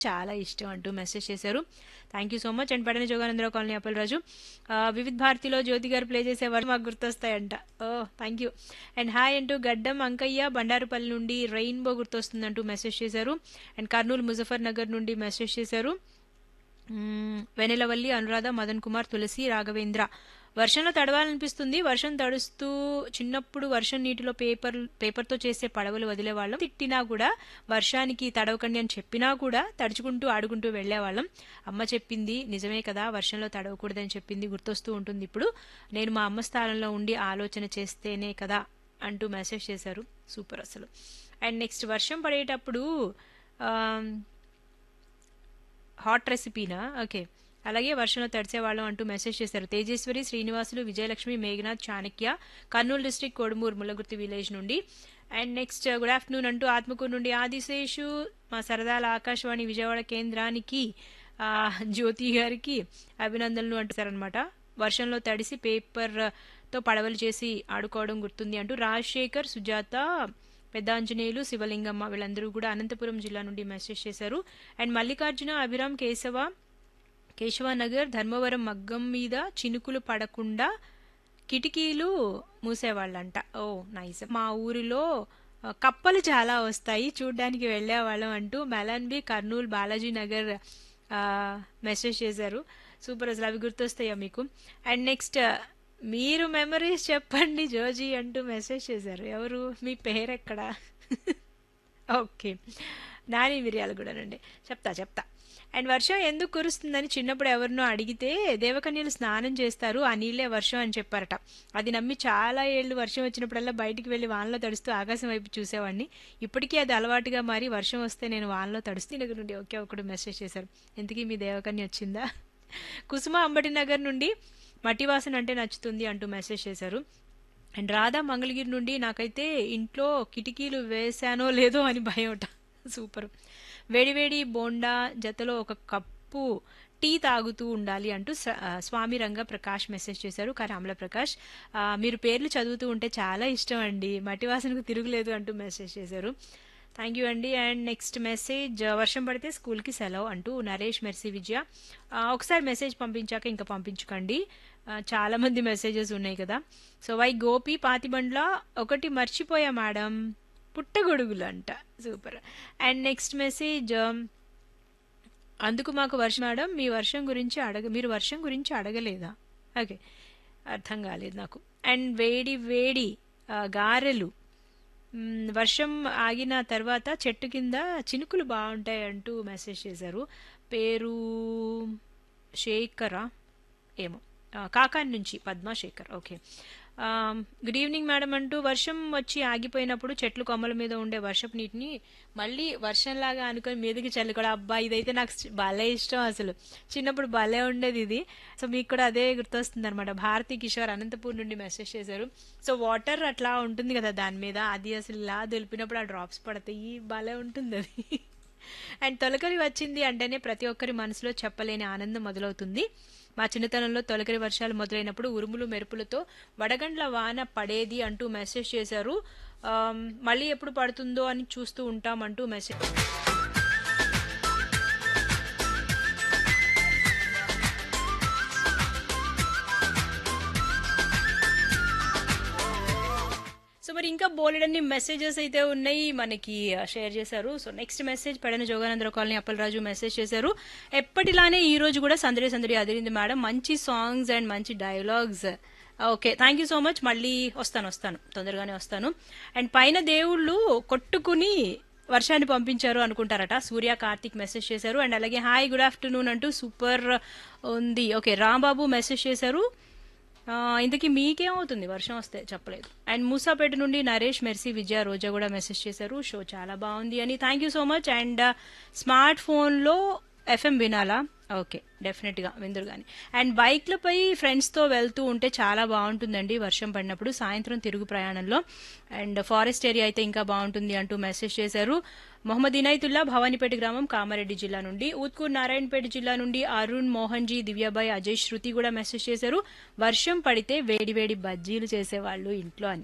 చాలా ఇష్టం అంటూ మెసేజ్ చేశారు thank you so much and పడని జోగానందరావు కాలనీ అప్పలరాజు ఆ, వివిధ్ భారతిలో జ్యోతి గారు ప్లే చేసేవారు మాకు గుర్తొస్తాయంట oh thank you and hi అంటూ గడ్డం అంకయ్య బండారుపల్లి నుండి రెయిన్బో గుర్తొస్తుందంటూ మెసేజ్ చేశారు అండ్ కర్నూలు ముజఫర్ నగర్ నుండి మెసేజ్ చేశారు మ్మ్. వెనెలవల్లి అనురాధ మదన్ కుమార్ తులసి రాఘవేంద్ర వర్షంలో తడవాలనిపిస్తుంది వర్షం తడుస్తూ చిన్నప్పుడు వర్షం నీటిలో పేపర్ పేపర్తో చేసే పడవలు వదిలేవాళ్ళం తిట్టినా కూడా వర్షానికి తడవకండి అని చెప్పినా కూడా తడుచుకుంటూ ఆడుకుంటూ వెళ్ళేవాళ్ళం అమ్మ చెప్పింది నిజమే కదా వర్షంలో తడవకూడదని చెప్పింది గుర్తొస్తూ ఉంటుంది ఇప్పుడు నేను మా అమ్మ స్థానంలో ఉండి ఆలోచన చేస్తేనే కదా అంటూ మెసేజ్ చేశారు సూపర్ అసలు అండ్ నెక్స్ట్ వర్షం పడేటప్పుడు ఆమ్, హాట్ రెసిపీనా ఓకే అలాగే వర్షంలో తడిసేవాళ్ళం అంటూ మెసేజ్ చేశారు తేజేశ్వరి శ్రీనివాసులు విజయలక్ష్మి మేఘనాథ్ చాణక్య కర్నూలు డిస్ట్రిక్ట్ కోడుమూరు ముల్లగుర్తి విలేజ్ నుండి అండ్ నెక్స్ట్ గుడ్ ఆఫ్టర్నూన్ అంటూ ఆత్మకూరు నుండి ఆదిశేషు మా సరదాల ఆకాశవాణి విజయవాడ కేంద్రానికి ఆ, జ్యోతి గారికి అభినందనలు అంటారనమాట వర్షంలో తడిసి పేపర్తో పడవలు చేసి ఆడుకోవడం గుర్తుంది అంటూ రాజశేఖర్ సుజాత పెద్ద ఆంజనేయులు శివలింగమ్మ వీళ్ళందరూ కూడా అనంతపురం జిల్లా నుండి మెసేజ్ చేశారు అండ్ మల్లికార్జున అభిరామ్ కేశవ కేశవానగర్ ధర్మవరం మగ్గం మీద చినుకులు పడకుండా కిటికీలు మూసేవాళ్ళంట ఓ నైస్ మా ఊరిలో ఆ, కప్పలు చాలా వస్తాయి చూడ్డానికి వెళ్ళేవాళ్ళం అంటూ మెలాన్బి కర్నూలు బాలాజీ నగర్ ఆ, మెసేజ్ చేశారు సూపర్ అసలు అవి గుర్తొస్తాయా మీకు అండ్ నెక్స్ట్ మీరు మెమరీస్ చెప్పండి జోజీ అంటూ మెసేజ్ చేశారు ఎవరు మీ పేరెక్కడా ఓకే నాని మిరియాలు కూడానండి చెప్తా చెప్తా అండ్ వర్షం ఎందుకు కురుస్తుందని చిన్నప్పుడు ఎవరినో అడిగితే దేవకన్యలు స్నానం చేస్తారు ఆ నీళ్ళే వర్షం అని చెప్పారట అది నమ్మి చాలా ఏళ్ళు వర్షం వచ్చినప్పుడల్లా బయటికి వెళ్ళి వానలో తడుస్తూ ఆకాశం వైపు చూసేవాడిని ఇప్పటికీ అది అలవాటుగా మారి వర్షం వస్తే నేను వానలో తడుస్తూ దగ్గర నుండి ఒకే ఒకడు మెసేజ్ చేశారు ఇంతకీ మీ దేవకన్య వచ్చిందా కుసుమ అంబటి నగర్ నుండి మట్టి వాసన అంటే నచ్చుతుంది అంటూ మెసేజ్ చేశారు అండ్ రాధా మంగళగిరి నుండి నాకైతే ఇంట్లో కిటికీలు వేశానో లేదో అని భయమట సూపర్ వేడివేడి బోండా జతలో ఒక కప్పు టీ తాగుతూ ఉండాలి అంటూ స- ఆ, స్వామి రంగ ప్రకాష్ మెసేజ్ చేశారు కరామల ప్రకాష్ ఆ, మీరు పేర్లు చదువుతూ ఉంటే చాలా ఇష్టం అండి మట్టి వాసనకు తిరుగులేదు అంటూ మెసేజ్ చేశారు థ్యాంక్ యూ అండి అండ్ నెక్స్ట్ మెసేజ్ వర్షం పడితే స్కూల్కి సెలవు అంటూ నరేష్ మెర్సీ విజయ ఆ, ఒకసారి మెసేజ్ పంపించాక ఇంకా పంపించకండి ఆ, చాలా మంది మెసేజెస్ ఉన్నాయి కదా సో వై గోపి పాతిబండ్ల ఒకటి మర్చిపోయా మేడం పుట్టగొడుగులు అంట సూపర్ అండ్ నెక్స్ట్ మెసేజ్ అందుకు మాకు వర్షం మేడం మీ వర్షం గురించి అడగ మీరు వర్షం గురించి అడగలేదా ఓకే అర్థం కాలేదు నాకు అండ్ వేడి వేడి ఆ, గారెలు మ్, వర్షం ఆగిన తర్వాత చెట్టు కింద చినుకులు బాగుంటాయి అంటూ మెసేజ్ చేశారు పేరు శేఖరా ఏమో ఆ, కాకాని నుంచి Padmasekhar okay good evening madam అంటూ వర్షం వచ్చి ఆగిపోయినప్పుడు చెట్లు కొమ్మల మీద ఉండే వర్షపు నీటిని మళ్ళీ వర్షంలాగా అనుకొని మీదకి చల్లుకోవడం అబ్బా ఇదైతే నాకు చ- భలే ఇష్టం అసలు చిన్నప్పుడు భలే ఉండేది ఇది సో మీకు కూడా అదే గుర్తొస్తుంది అనమాట భారతి కిషోర్ అనంతపూర్ నుండి మెసేజ్ చేశారు సో వాటర్ అట్లా ఉంటుంది కదా దాని మీద అది అసలు ఇలా దులిపినప్పుడు ఆ డ్రాప్స్ పడతాయి భలే ఉంటుంది అది అండ్ తొలకరి వచ్చింది అంటేనే ప్రతి ఒక్కరి మనసులో చెప్పలేని ఆనందం మొదలవుతుంది మా చిన్నతనంలో తొలకరి వర్షాలు మొదలైనప్పుడు ఉరుములు మెరుపులతో వడగండ్ల వాన పడేది అంటూ మెసేజ్ చేశారు ఆమ్, మళ్ళీ ఎప్పుడు పడుతుందో అని చూస్తూ ఉంటాం అంటూ మెసేజ్ సో మరి ఇంకా బోలెడన్ని మెసేజెస్ అయితే ఉన్నాయి మనకి షేర్ చేశారు so next message Pedana Joganandarao colony Appalaraju message చేశారు ఎప్పటిలానే ఈ రోజు కూడా సందడి సందడి అదిరింది మేడం మంచి సాంగ్స్ అండ్ మంచి dialogues okay thank you so much మళ్ళీ వస్తాను వస్తాను తొందరగానే వస్తాను అండ్ పైన దేవుళ్ళు కొట్టుకుని వర్షాన్ని పంపించారు అనుకుంటారట సూర్య కార్తిక్ మెసేజ్ చేశారు అండ్ అలాగే హాయ్ గుడ్ ఆఫ్టర్నూన్ అంటూ సూపర్ ఉంది ఓకే రాంబాబు మెసేజ్ చేశారు ఆ, ఇంతకీ మీకేమవుతుంది వర్షం వస్తే చెప్పలేదు అండ్ మూసాపేట నుండి నరేష్ మెర్సీ విజయ రోజా కూడా మెసేజ్ చేశారు షో చాలా బాగుంది అని thank you so much and smart ఫోన్లో ఎఫ్ఎం వినాలా ఓకే డెఫినెట్గా విందురు కానీ అండ్ బైక్లపై ఫ్రెండ్స్తో వెళ్తూ ఉంటే చాలా బాగుంటుందండి వర్షం పడినప్పుడు సాయంత్రం తిరుగు ప్రయాణంలో అండ్ ఫారెస్ట్ ఏరియా అయితే ఇంకా బాగుంటుంది అంటూ మెసేజ్ చేశారు మొహమ్మద్ ఇనాయతుల్లా భవానీపేట గ్రామం కామారెడ్డి జిల్లా నుండి ఊత్కూర్ నారాయణపేట జిల్లా నుండి అరుణ్ మోహన్ జీ దివ్యాబాయ్ అజయ్ శృతి కూడా మెసేజ్ చేశారు వర్షం పడితే వేడి వేడి బజ్జీలు చేసేవాళ్ళు ఇంట్లో అని